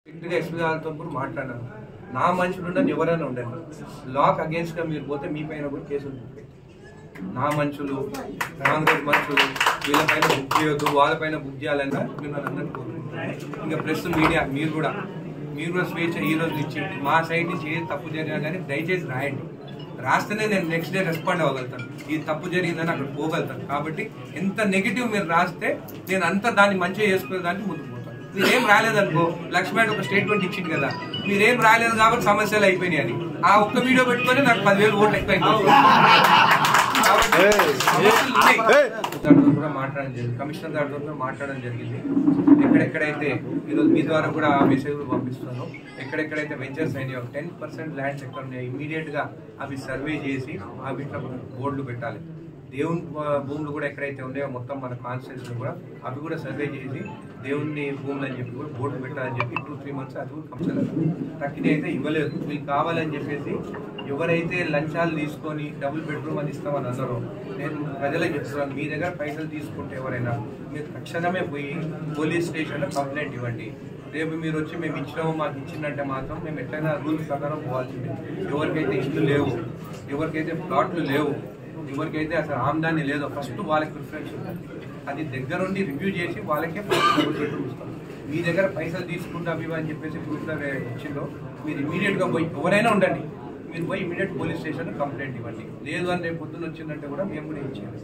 ఇంటిగా ఎస్పీ గారితో కూడా మాట్లాడాను నా మనుషులు ఉండని ఎవరైనా ఉండండి లాక్ అగేన్స్ట్ గా మీరు పోతే మీ పైన కూడా కేసులు బుక్ అవుతాయి. నా మనుషులు కాంగ్రెస్ మనుషులు వీళ్ళపైన బుక్ చేయొద్దు వాళ్ళపైన బుక్ చేయాలని మిమ్మల్ని అందరినీ కోరుకుంటున్నాను ఇంకా ప్రెస్ మీడియా మీరు కూడా మీరు కూడా స్వేచ్ఛ ఈ రోజు ఇచ్చి మా సైడ్ నుంచి ఏది తప్పు జరిగినా కానీ దయచేసి రాయండి రాస్తేనే నేను నెక్స్ట్ డే రెస్పాండ్ అవ్వగలుగుతాను ఇది తప్పు జరిగిందని అక్కడ పోగలుగుతాను కాబట్టి ఎంత నెగిటివ్ మీరు రాస్తే నేను అంత దాన్ని మంచిగా చేసుకునే దానికి ముందుకు పోతాను మీరేం రాలేదనుకో లక్ష్మణ్ ఒక స్టేట్మెంట్ ఇచ్చింది కదా మీరేం రాలేదు కాబట్టి సమస్యలు అయిపోయినాయి అని ఆ ఒక్క వీడియో పెట్టుకొని నాకు పదివేలు ఓట్లు ఎక్కువ అయిపోతుంది. కాబట్టి సమస్యలు ఉన్నాయి. దాంట్లో కూడా మాట్లాడడం జరిగింది కమిషనర్ దాంట్లో కూడా మాట్లాడడం జరిగింది ఎక్కడెక్కడైతే ఈరోజు మీ ద్వారా కూడా ఆ మెసేజ్ కూడా పంపిస్తున్నాను ఎక్కడెక్కడైతే వెంచర్స్ అయినాయో టెన్ పర్సెంట్ ల్యాండ్స్ ఎక్కడ ఉన్నాయో ఇమీడియట్ గా అవి సర్వే చేసి ఆ వీటిలో బోర్డులు పెట్టాలి దేవుని భూ- భూములు కూడా ఎక్కడైతే ఉన్నాయో మొత్తం మన కాన్స్టిట్యూన్సీ కూడా అవి కూడా సర్వే చేసి దేవుని భూములు అని చెప్పి కూడా బోర్డు పెట్టాలని చెప్పి టూ త్రీ మంత్స్ అది కూడా కంపల్సరీ తక్కిన అయితే ఇవ్వలేదు మీకు కావాలని చెప్పేసి ఎవరైతే లంచాలు తీసుకొని డబుల్ బెడ్రూమ్ అని ఇస్తామని అన్నారో నేను ప్రజలకు చెప్తున్నాను మీ దగ్గర పైసలు తీసుకుంటే ఎవరైనా మీరు తక్షణమే పోయి పోలీస్ స్టేషన్లో కంప్లైంట్ ఇవ్వండి రేపు మీరు వచ్చి మేము ఇచ్చినాము మాకు ఇచ్చిందంటే మాత్రం మేము ఎట్లయినా రూల్స్ ప్రకారం పోవాల్సిందే ఎవరికైతే ఇల్లు లేవు ఎవరికైతే ప్లాట్లు లేవు ఎవరికైతే అసలు ఆమ్దాని లేదో ఫస్ట్ వాళ్ళకి ప్రిఫరెన్స్ ఉంటుంది అది దగ్గరుండి రివ్యూ చేసి వాళ్ళకే డబుల్ బెడ్రూమ్ ఇస్తాం మీ దగ్గర పైసలు తీసుకుంటా ఇవి అని చెప్పేసి గ్రూప్లో ఇచ్చిందో మీరు ఇమీడియట్గా పోయి ఎవరైనా ఉండండి మీరు పోయి ఇమీడియట్ పోలీస్ స్టేషన్ కంప్లైంట్ ఇవ్వండి లేదు అని రేపు పొద్దున్న వచ్చిందంటే కూడా మేము కూడా ఇచ్చేయాలి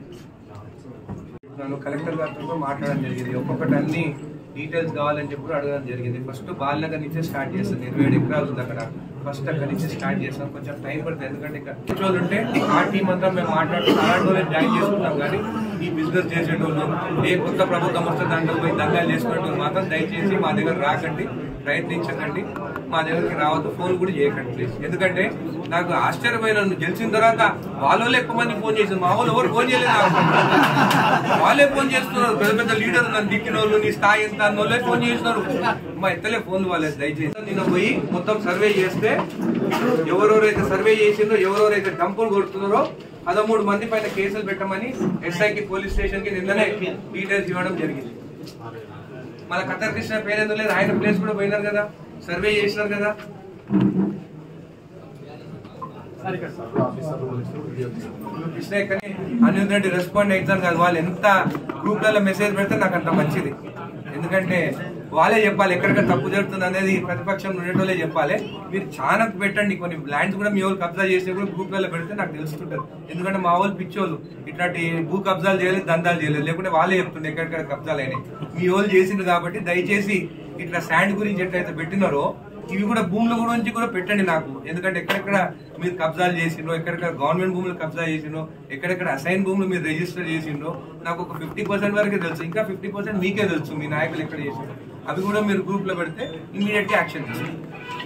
నన్ను కలెక్టర్ గారితో మాట్లాడడం జరిగింది ఒక్కొక్కటి అన్ని డీటెయిల్స్ కావాలని చెప్పి కూడా అడగడం జరిగింది ఫస్ట్ బాలనగర్ నుంచే స్టార్ట్ చేస్తాను ఇరవై ఏడు ఎకరాలు ఉంది అక్కడ ఫస్ట్ అక్కడి నుంచి స్టార్ట్ చేస్తాం కొంచెం టైం పడుతుంది ఎందుకంటే ఇక్కడ కొంచెం రోజులు ఉంటే ఆ టీం అంతా మేము మాట్లాడుతూ అలాంటి వాళ్ళని జాయిన్ చేసుకుంటాం కానీ ఈ బిజినెస్ చేసేటోళ్ళు ఏ కొత్త ప్రభుత్వం వస్తే దాంట్లో పోయి దంగాలు చేసుకునేటోళ్ళు మాత్రం దయచేసి మా దగ్గర రాకండి ప్రయత్నించకండి మా దగ్గరికి రావద్దు ఫోన్ కూడా చేయకండి ప్లీజ్ ఎందుకంటే నాకు ఆశ్చర్యమైన నువ్వు గెలిచిన తర్వాత వాళ్ళు ఎక్కువ మంది ఫోన్ చేసింది మా వాళ్ళు ఎవరు ఫోన్ చేయలేదు నాకు. వాళ్ళే ఫోన్ చేస్తున్నారు పెద్ద పెద్ద లీడర్ నన్ను దిక్కిన వాళ్ళు నీ స్థాయి ఎంత అన్న వాళ్ళే ఫోన్ చేస్తున్నారు మా ఎత్తలే ఫోన్లు వాళ్ళే దయచేసి నేను పోయి మొత్తం సర్వే చేస్తే ఎవరెవరైతే సర్వే చేసిందో ఎవరెవరైతే డంపులు కొడుతున్నారో పదమూడు మంది పైన కేసులు పెట్టమని ఎస్ఐకి పోలీస్ స్టేషన్ కి నిన్ననే డీటెయిల్స్ ఇవ్వడం జరిగింది మన కత్తర్ కృష్ణ పేరు ఎందుకు లేదు ఆయన ప్లేస్ కూడా పోయినారు కదా సర్వే చేసినారు కదా కృష్ణ కానీ అనిల్ రెడ్డి రెస్పాండ్ అవుతాను కదా వాళ్ళు ఎంత గ్రూప్లలో మెసేజ్ పెడితే నాకు అంత మంచిది ఎందుకంటే వాళ్ళే చెప్పాలి ఎక్కడికక్కడ తప్పు జరుగుతుంది అనేది ప్రతిపక్షం ఉండేటోళ్ళే చెప్పాలి మీరు చాలా పెట్టండి కొన్ని ల్యాండ్స్ కూడా మీ వాళ్ళు కబ్జా చేసి కూడా గ్రూప్లలో పెడితే నాకు తెలుస్తుంటది ఎందుకంటే మా వాళ్ళు పిచ్చోళ్ళు ఇట్లాంటి భూ కబ్జాలు చేయలేదు దందాలు చేయలేదు లేకుంటే వాళ్ళే చెప్తుండే ఎక్కడెక్కడ కబ్జాలు అయినాయి మీ వాళ్ళు చేసింది కాబట్టి దయచేసి ఇట్లా శాండ్ గురించి ఎట్లయితే పెట్టినారో ఇవి కూడా భూముల గురించి కూడా పెట్టండి నాకు ఎందుకంటే ఎక్కడెక్కడ మీరు కబ్జాలు చేసిండ్రో ఎక్కడెక్కడ గవర్నమెంట్ భూములు కబ్జా చేసిండ్రో ఎక్కడెక్కడ అసైన్ భూములు మీరు రిజిస్టర్ చేసిండ్రో నాకు ఒక ఫిఫ్టీ పర్సెంట్ వరకే తెలుసు ఇంకా ఫిఫ్టీ పర్సెంట్ మీకే తెలుసు మీ నాయకులు ఎక్కడ చేసిండ్రో అవి కూడా మీరు గ్రూప్ లో పెడితే ఇమీడియట్ గా యాక్షన్ తీసుకుంటాం